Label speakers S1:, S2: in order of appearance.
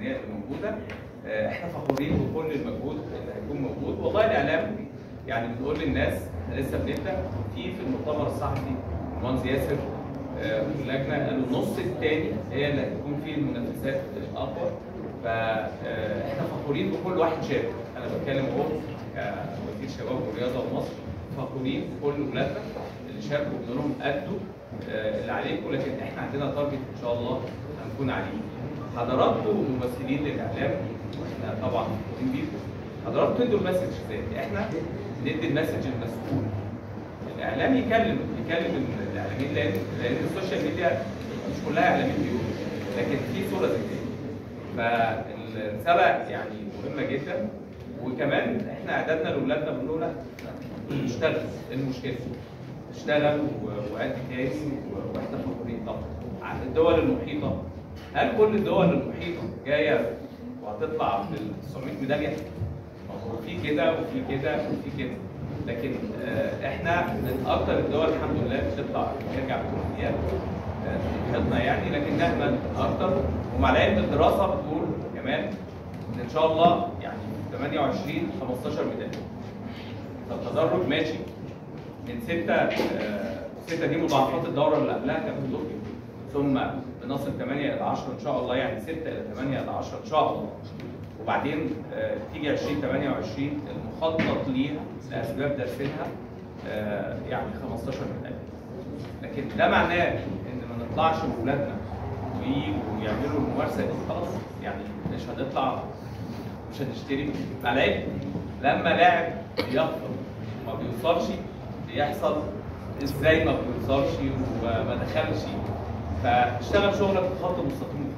S1: الفنيه اللي موجوده آه، احنا فخورين بكل المجهود اللي هيكون موجود والله الاعلام يعني بنقول للناس احنا لسه بنبدا في في المؤتمر الصحفي المهندس ياسر آه، واللجنه قالوا النص الثاني هي اللي هتكون فيه المنافسات الاقوى فاحنا فخورين بكل واحد شارك انا بتكلم اهو كوزير شباب والرياضه ومصر فخورين بكل ولادنا اللي شاركوا بنقول لهم ادوا آه، اللي عليكم لكن احنا عندنا تارجت ان شاء الله هنكون عليه حضراتكم ممثلين للاعلام واحنا طبعا فخورين بيكم حضراتكم تدوا المسج ازاي احنا ندي المسج المسؤول الاعلام يكلم يكلم الاعلاميين لان لان السوشيال ميديا مش كلها اعلاميين بيقولوا لكن في صوره ذكيه فالرساله يعني مهمه جدا وكمان احنا اعدادنا لاولادنا بنقول لا اشتغل ايه المشكله؟ اشتغل و- وادي تاني و- واحنا فخورين طبعا عن الدول المحيطه هل كل الدول المحيطه جايه وهتطلع بال 900 ميداليه؟ ما هو في كده وفي كده وفي كده لكن آه، احنا من اكثر الدول الحمد لله بتطلع نرجع بالاولمبياد آه، في محيطنا يعني لكن نامل اكثر ومع العلم الدراسه بتقول كمان ان ان شاء الله يعني 28 15 ميداليه فالتدرج ماشي من ستة آه، ستة دي مضاعفات الدورة اللي قبلها كانت في طوكيو ثم بنصل 8 إلى 10 إن شاء الله يعني 6 إلى 8 إلى 10 إن شاء الله وبعدين آه، تيجي 20 28 المخطط ليها لأسباب دارسينها آه، يعني 15 ميدالية لكن ده معناه إن ما نطلعش بولادنا ويجوا يعملوا الممارسة دي خلاص يعني مش هنطلع مش هتشتري مع العلم لما لاعب بيخطب وما بيوصلش بيحصل ازاي ما بيوصلش وما دخلش فاشتغل شغلك بخط مستقيم